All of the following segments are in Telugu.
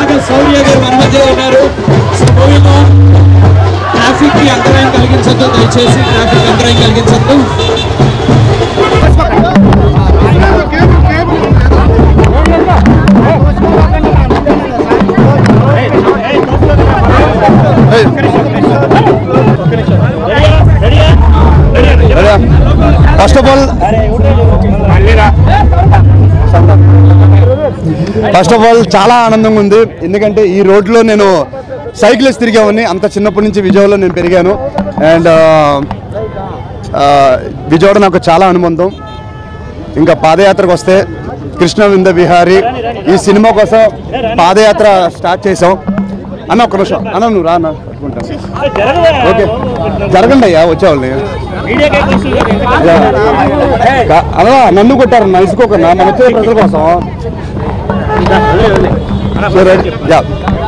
నాగ శౌర్య గారు మన మధ్య ఉన్నారు సో మూవీలో ట్రాఫిక్ కి అంతరాయం కలిగించద్దు దయచేసి ట్రాఫిక్ అంతరాయం కలిగించద్దు first of all first of all చాలా ఆనందంగా ఉంది ఎందుకంటే ఈ రోడ్లో నేను సైకిల్స్ తిరిగామని అంత చిన్నప్పటి నుంచి విజయవాడలో నేను పెరిగాను అండ్ విజయవాడ నాకు చాలా అనుబంధం ఇంకా పాదయాత్రకు వస్తే కృష్ణ వింద విహారీ ఈ సినిమా కోసం పాదయాత్ర స్టార్ట్ చేసాం అన్న ఒక్క నిమిషం అన్న నువ్వు రా అన్న పట్టుకుంటాను ఓకే జరగండి అయ్యా వచ్చేవాళ్ళని కా- అలా నన్ను కొట్టారు నా ఇసుకోకన్నా మన వచ్చే ప్రజల కోసం సరే యా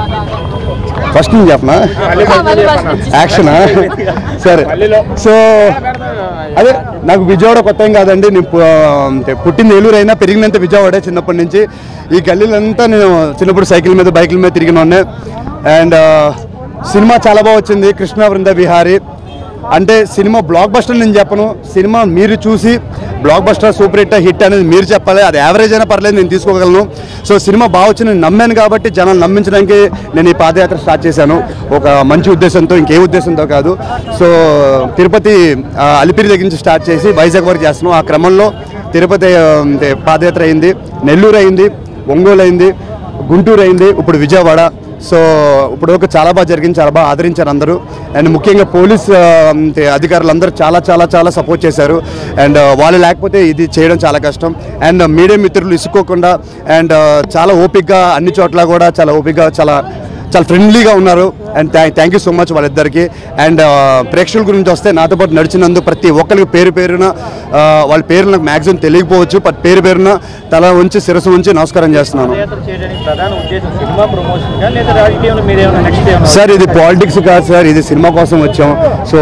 ఫస్ట్ నుంచి చెప్పనా యాక్షనా సరే సో అదే నాకు విజయవాడ కొత్త ఏం కాదండి నేను పు- అంటే పుట్టింది ఏలూరు అయినా పెరిగినంత విజయవాడే చిన్నప్పటి నుంచి ఈ గల్లీలంతా నేను చిన్నప్పుడు సైకిల్ మీద బైకుల మీద తిరిగిన వాడినే అండ్ సినిమా చాలా బాగా వచ్చింది కృష్ణ వృంద విహారీ అంటే సినిమా బ్లాక్ బస్టర్ నేను చెప్పను సినిమా మీరు చూసి blockbuster super hit hit అనేది మీరు చెప్పాలి అది యావరేజ్ అయినా పర్లేదు నేను తీసుకోగలను సో సినిమా బాగా వచ్చి నేను నమ్మాను కాబట్టి జనాలు నమ్మించడానికి నేను ఈ పాదయాత్ర స్టార్ట్ చేశాను ఒక మంచి ఉద్దేశంతో ఇంకే ఉద్దేశంతో కాదు సో తిరుపతి ఆ, అలిపిరి దగ్గర నుంచి స్టార్ట్ చేసి వైజాగ్ వరకు చేస్తున్నాం ఆ క్రమంలో తిరుపతి ఆ, అంటే పాదయాత్ర అయింది నెల్లూరు అయింది ఒంగోలు అయింది గుంటూరు అయింది ఇప్పుడు విజయవాడ సో ఇప్పుడు ఒక చాలా బాగా జరిగింది చాలా బాగా ఆదరించారు అందరూ అండ్ ముఖ్యంగా పోలీస్ ఆ, అంటే అధికారులు అందరూ చాలా చాలా చాలా సపోర్ట్ చేశారు అండ్ వాళ్ళు లేకపోతే ఇది చేయడం చాలా కష్టం అండ్ మీడియా మిత్రులు ఇసుకోకుండా అండ్ చాలా ఓపిక్గా అన్ని చోట్ల కూడా చాలా ఓపిక్గా చాలా చాలా ఫ్రెండ్లీగా ఉన్నారు and thank you so much వాళ్ళిద్దరికి అండ్ ప్రేక్షకుల గురించి వస్తే నాతో పాటు నడిచినందుకు ప్రతి ఒక్కరికి పేరు పేరున ఆ, వాళ్ళ పేరు నాకు మ్యాక్సిమం తెలియకపోవచ్చు బట్ పేరు పేరున తల ఉంచి శిరస్సు ఉంచి నమస్కారం చేస్తున్నాను పాదయాత్ర చేయడానికి ప్రధాన ఉద్దేశం సినిమా ప్రమోషన్ గా లేదా రాజకీయంలో మీరు ఏమైనా నెక్స్ట్ ఏమైనా సార్ ఇది పాలిటిక్స్ కాదు సార్ ఇది సినిమా కోసం వచ్చాం సో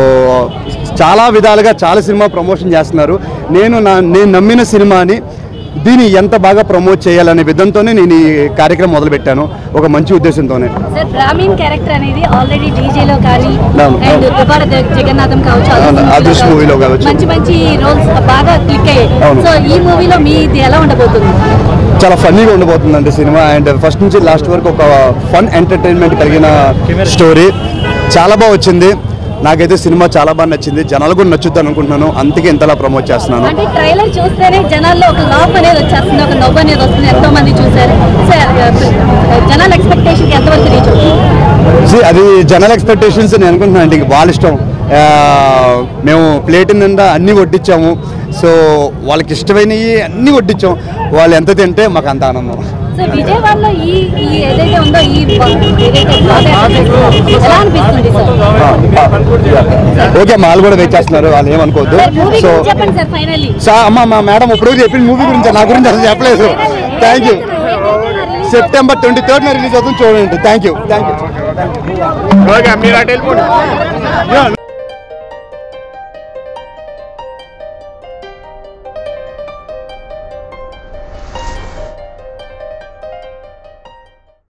చాలా విధాలుగా చాలా సినిమా ప్రమోషన్ చేస్తున్నారు నేను నా నేను నమ్మిన సినిమాని దీన్ని ఎంత బాగా ప్రమోట్ చేయాలనే విధంతోనే నేను ఈ కార్యక్రమం మొదలుపెట్టాను ఒక మంచి ఉద్దేశంతోనే సార్ బ్రాహ్మీణ్ క్యారెక్టర్ అనేది ఆల్రెడీ డీజేలో కానీ అవును. అండ్ దుబార జగన్నాథం కావచ్చు అవును, అదృష్ట అదృష్ట మూవీలో కావచ్చు. మంచి మంచి రోల్స్ బాగా క్లిక్ అయ్యాయి అవును. సో ఈ మూవీలో మీ ఇది ఎలా ఉండబోతుంది చాలా ఫన్నీగా ఉండబోతుందండి సినిమా అండ్ ఫస్ట్ నుంచి లాస్ట్ వరకు ఒక ఫన్ ఎంటర్టైన్మెంట్ కలిగిన స్టోరీ చాలా బాగా వచ్చింది నాకైతే సినిమా చాలా బాగా నచ్చింది జనాలు కూడా నచ్చుద్ది అనుకుంటున్నాను అందుకే ఇంతలా ప్రమోట్ చేస్తున్నాను అంటే ట్రైలర్ చూస్తేనే జనాల్లో ఒక లాఫ్ అనేది వచ్చేస్తుంది ఒక నవ్వు అనేది వస్తుంది ఎంతో మంది చూసారు సార్ జనాల ఎక్స్పెక్టేషన్ కి ఎంతవరకు రీచ్ అవుతుంది See, అది జనరల్ ఎక్స్పెక్టేషన్స్ నేను అనుకుంటున్నాను అండి వాళ్ళ ఇష్టం ఆ, మేము ప్లేట్ నిండా అన్నీ వడ్డించాము సో వాళ్ళకి ఇష్టమైనవి అన్నీ వడ్డించాం వాళ్ళు ఎంత తింటే మాకు అంత ఆనందం సో విజయవాడలో ఈ ఈ ఏదైతే ఉందో ఈ బ- ఏదైతే పాదయాత్ర చేస్తున్నారో, ఎలా అనిపిస్తుంది సార్ ఓకే మాలు కూడా వెయిట్ చేస్తున్నారు వాళ్ళు ఏమనుకోవద్దు సార్ మూవీ సో గురించి చెప్పండి సార్ ఫైనల్లీ సా అమ్మ మా మేడం ఇప్పుడు చెప్పింది మూవీ గురించి నా గురించి అసలు చెప్పలేదు thank you September twenty third release అవుతుంది చూడండి thank you thank you okay మీరు అటు వెళ్ళిపోండి